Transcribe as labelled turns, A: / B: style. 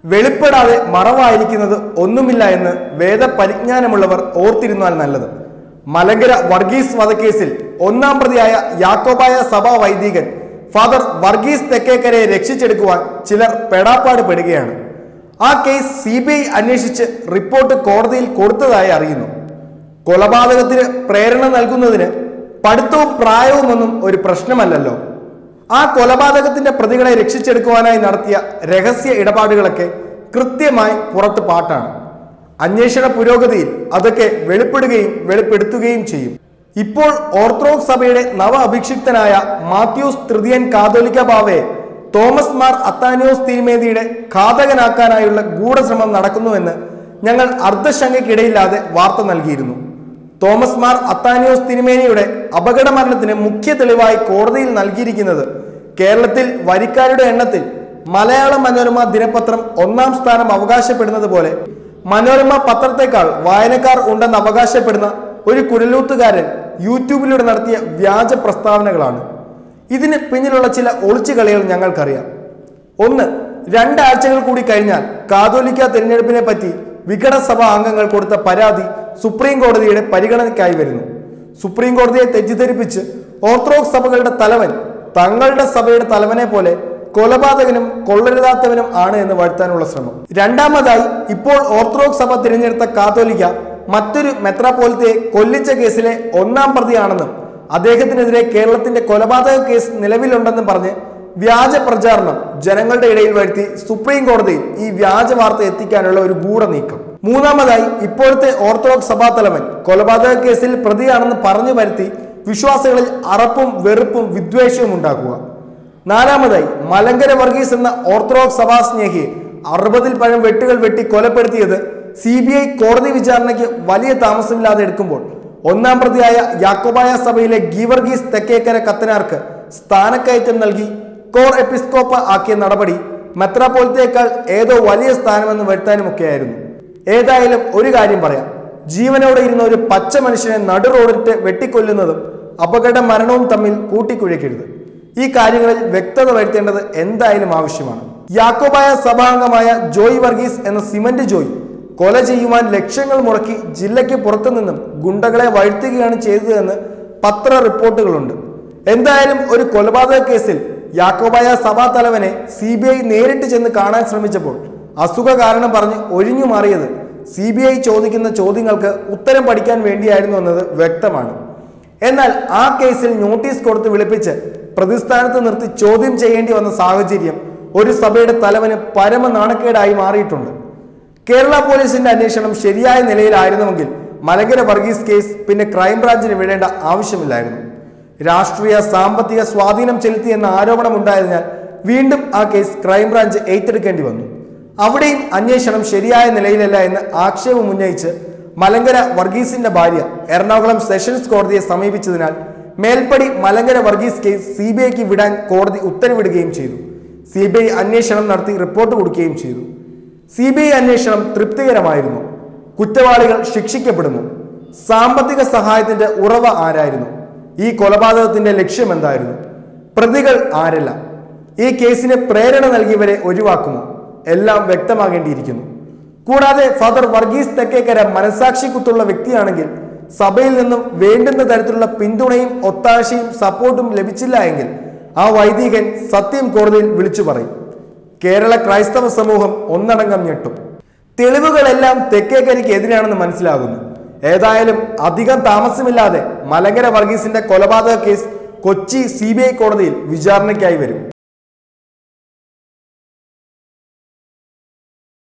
A: വെളിപ്പെടാതെ മറവായിരിക്കുന്നത് ഒന്നുമില്ല എന്ന് വേദപരിജ്ഞാനമുള്ളവർ ഓർത്തിരുന്നാൽ നല്ലത് മലങ്കര വർഗീസ് വധക്കേസിൽ ഒന്നാം പ്രതിയായ യാക്കോബായ സഭാ വൈദികൻ ഫാദർ വർഗീസ് തെക്കേക്കരയെ രക്ഷിച്ചെടുക്കുവാൻ ചിലർ പെടാപ്പാട് പെടുകയാണ് ആ കേസ് സി ബി ഐ അന്വേഷിച്ച് റിപ്പോർട്ട് കോടതിയിൽ കൊടുത്തതായി അറിയുന്നു കൊലപാതകത്തിന് പ്രേരണ നൽകുന്നതിന് പഠിത്തവും പ്രായവുമൊന്നും ഒരു പ്രശ്നമല്ലല്ലോ ആ കൊലപാതകത്തിന്റെ പ്രതികളെ രക്ഷിച്ചെടുക്കുവാനായി നടത്തിയ രഹസ്യ ഇടപാടുകളൊക്കെ കൃത്യമായി പുറത്ത് പാട്ടാണ് അന്വേഷണ പുരോഗതിയിൽ അതൊക്കെ വെളിപ്പെടുകയും വെളിപ്പെടുത്തുകയും ചെയ്യും ഇപ്പോൾ ഓർത്തഡോക്സ് സഭയുടെ നവ അഭിഷിക്തനായ മാത്യൂസ് തൃതീയൻ കാതോലിക്ക ബാവയെ തോമസ് മാർ അത്താനിയോസ് തിരുമേദിയുടെ ഘാതകനാക്കാനായുള്ള ഗൂഢശ്രമം നടക്കുന്നുവെന്ന് ഞങ്ങൾ അർദ്ധശങ്കയ്ക്കിടയില്ലാതെ വാർത്ത നൽകിയിരുന്നു തോമസ് മാർ അത്താനിയോസ് തിരുമേനിയുടെ അപകട മരണത്തിന് മുഖ്യ തെളിവായി കോടതിയിൽ നൽകിയിരിക്കുന്നത് കേരളത്തിൽ വരിക്കാരുടെ എണ്ണത്തിൽ മലയാള മനോരമ ദിനപത്രം ഒന്നാം സ്ഥാനം അവകാശപ്പെടുന്നത് പോലെ മനോരമ പത്രത്തെക്കാൾ വായനക്കാർ ഉണ്ടെന്ന് അവകാശപ്പെടുന്ന ഒരു കുരലൂത്തുകാരൻ യൂട്യൂബിലൂടെ നടത്തിയ വ്യാജ പ്രസ്താവനകളാണ് ഇതിന് പിന്നിലുള്ള ചില ഒളിച്ചുകളികൾ ഞങ്ങൾക്കറിയാം ഒന്ന് രണ്ടാഴ്ചകൾ കൂടി കഴിഞ്ഞാൽ കാതോലിക്ക തിരഞ്ഞെടുപ്പിനെ പറ്റി വിഘട സഭാ അംഗങ്ങൾ കൊടുത്ത പരാതി സുപ്രീം കോടതിയുടെ പരിഗണനയ്ക്കായി വരുന്നു സുപ്രീം കോടതിയെ തെറ്റിദ്ധരിപ്പിച്ച് ഓർത്തഡോക്സ് സഭകളുടെ തലവൻ തങ്ങളുടെ സഭയുടെ തലവനെ പോലെ കൊലപാതകനും കൊള്ളരുതാത്തവനും ആണ് എന്ന് വരുത്താനുള്ള ശ്രമം രണ്ടാമതായി ഇപ്പോൾ ഓർത്തഡോക്സ് സഭ തിരഞ്ഞെടുത്ത കാത്തോലിക്ക മറ്റൊരു മെത്രാപോലിത്തയെ കൊല്ലിച്ച കേസിലെ ഒന്നാം പ്രതിയാണെന്നും അദ്ദേഹത്തിനെതിരെ കേരളത്തിന്റെ കൊലപാതക കേസ് നിലവിലുണ്ടെന്നും പറഞ്ഞ് വ്യാജ പ്രചാരണം ജനങ്ങളുടെ ഇടയിൽ വരുത്തി സുപ്രീം കോടതിയിൽ ഈ വ്യാജ വാർത്ത എത്തിക്കാനുള്ള ഒരു ഗൂഢ നീക്കം മൂന്നാമതായി ഇപ്പോഴത്തെ ഓർത്തഡോക്സ് സഭാ തലവൻ കൊലപാതക കേസിൽ പ്രതിയാണെന്ന് പറഞ്ഞു വരുത്തി വിശ്വാസികളിൽ അറപ്പും വെറുപ്പും വിദ്വേഷവും ഉണ്ടാക്കുക നാലാമതായി മലങ്കര വർഗീസ് എന്ന ഓർത്തഡോക്സ് സഭാ സ്നേഹിയെ അറുപതിൽ പഴം വെട്ടുകൾ വെട്ടി കൊലപ്പെടുത്തിയത് സി ബി ഐ കോടതി വിചാരണയ്ക്ക് വലിയ താമസമില്ലാതെ എടുക്കുമ്പോൾ ഒന്നാം പ്രതിയായ യാക്കോബായ സഭയിലെ ഗീവർഗീസ് തെക്കേക്കര കത്തനാർക്ക് സ്ഥാനക്കയറ്റം നൽകി കോർ എപ്പിസ്കോപ്പ ആക്കിയ നടപടി മെത്രാപോലത്തേക്കാൾ ഏതോ വലിയ സ്ഥാനമെന്ന് വരുത്താനുമൊക്കെയായിരുന്നു ഏതായാലും ഒരു കാര്യം പറയാം ജീവനോടെ ഇരുന്ന ഒരു പച്ച മനുഷ്യനെ നടു റോഡിട്ട് വെട്ടിക്കൊല്ലുന്നതും അപകട മരണവും തമ്മിൽ കൂട്ടിക്കുഴയ്ക്കരുത് ഈ കാര്യങ്ങളിൽ വ്യക്തത വരുത്തേണ്ടത് എന്തായാലും ആവശ്യമാണ് യാക്കോബായ സഭാംഗമായ ജോയ് വർഗീസ് എന്ന സിമന്റ് ജോയ് കൊല ചെയ്യുവാൻ ലക്ഷ്യങ്ങൾ മുടക്കി ജില്ലയ്ക്ക് പുറത്തു നിന്നും ഗുണ്ടകളെ വഴുത്തുകയാണ് ചെയ്തതെന്ന് പത്ര റിപ്പോർട്ടുകളുണ്ട് എന്തായാലും ഒരു കൊലപാതക കേസിൽ യാക്കോബായ സഭാ തലവനെ സി ബി ഐ നേരിട്ട് ചെന്ന് കാണാൻ ശ്രമിച്ചപ്പോൾ അസുഖ കാരണം പറഞ്ഞ് ഒഴിഞ്ഞു മാറിയത് സി ബി ഐ ചോദിക്കുന്ന ചോദ്യങ്ങൾക്ക് ഉത്തരം പഠിക്കാൻ വേണ്ടിയായിരുന്നു എന്നത് വ്യക്തമാണ് എന്നാൽ ആ കേസിൽ നോട്ടീസ് കൊടുത്ത് വിളിപ്പിച്ച് പ്രതിസ്ഥാനത്ത് നിർത്തി ചോദ്യം ചെയ്യേണ്ടി വന്ന സാഹചര്യം ഒരു സഭയുടെ തലവന് പരമ നാണക്കേടായി മാറിയിട്ടുണ്ട് കേരള പോലീസിന്റെ അന്വേഷണം ശരിയായ നിലയിലായിരുന്നുവെങ്കിൽ മലങ്കര വർഗീസ് കേസ് പിന്നെ ക്രൈംബ്രാഞ്ചിന് വിടേണ്ട ആവശ്യമില്ലായിരുന്നു രാഷ്ട്രീയ സാമ്പത്തിക സ്വാധീനം ചെലുത്തി എന്ന ആരോപണം ഉണ്ടായതിനാൽ വീണ്ടും ആ കേസ് ക്രൈംബ്രാഞ്ച് ഏറ്റെടുക്കേണ്ടി വന്നു അവിടെയും അന്വേഷണം ശരിയായ നിലയിലല്ല എന്ന് ആക്ഷേപം ഉന്നയിച്ച് മലങ്കര വർഗീസിന്റെ ഭാര്യ എറണാകുളം സെഷൻസ് കോടതിയെ സമീപിച്ചതിനാൽ മേൽപ്പടി മലങ്കര വർഗീസ് കേസ് സി ബി ഐക്ക് വിടാൻ കോടതി ഉത്തരവിടുകയും ചെയ്തു സി ബി ഐ അന്വേഷണം നടത്തി റിപ്പോർട്ട് കൊടുക്കുകയും ചെയ്തു സി ബി ഐ അന്വേഷണം തൃപ്തികരമായിരുന്നു കുറ്റവാളികൾ ശിക്ഷിക്കപ്പെടുന്നു സാമ്പത്തിക സഹായത്തിന്റെ ഉറവ ആരായിരുന്നു ഈ കൊലപാതകത്തിന്റെ ലക്ഷ്യം എന്തായിരുന്നു പ്രതികൾ ആരെല്ലാം ഈ കേസിന് പ്രേരണ നൽകിയവരെ ഒഴിവാക്കുമോ എല്ലാം വ്യക്തമാകേണ്ടിയിരിക്കുന്നു കൂടാതെ ഫാദർ വർഗീസ് തെക്കേക്കര മനസാക്ഷി കുത്തുള്ള വ്യക്തിയാണെങ്കിൽ സഭയിൽ നിന്നും വേണ്ടുന്ന തരത്തിലുള്ള പിന്തുണയും ഒത്താശയും സപ്പോർട്ടും ലഭിച്ചില്ല എങ്കിൽ ആ വൈദികൻ സത്യം കോടതിയിൽ വിളിച്ചു പറയും കേരള ക്രൈസ്തവ സമൂഹം ഒന്നടങ്കം ഞെട്ടും തെളിവുകളെല്ലാം തെക്കേക്കരിക്ക് എതിരാണെന്ന് മനസ്സിലാകുന്നു ഏതായാലും അധികം താമസമില്ലാതെ മലങ്കര വർഗീസിന്റെ കൊലപാതക കേസ് കൊച്ചി സി കോടതിയിൽ വിചാരണയ്ക്കായി വരും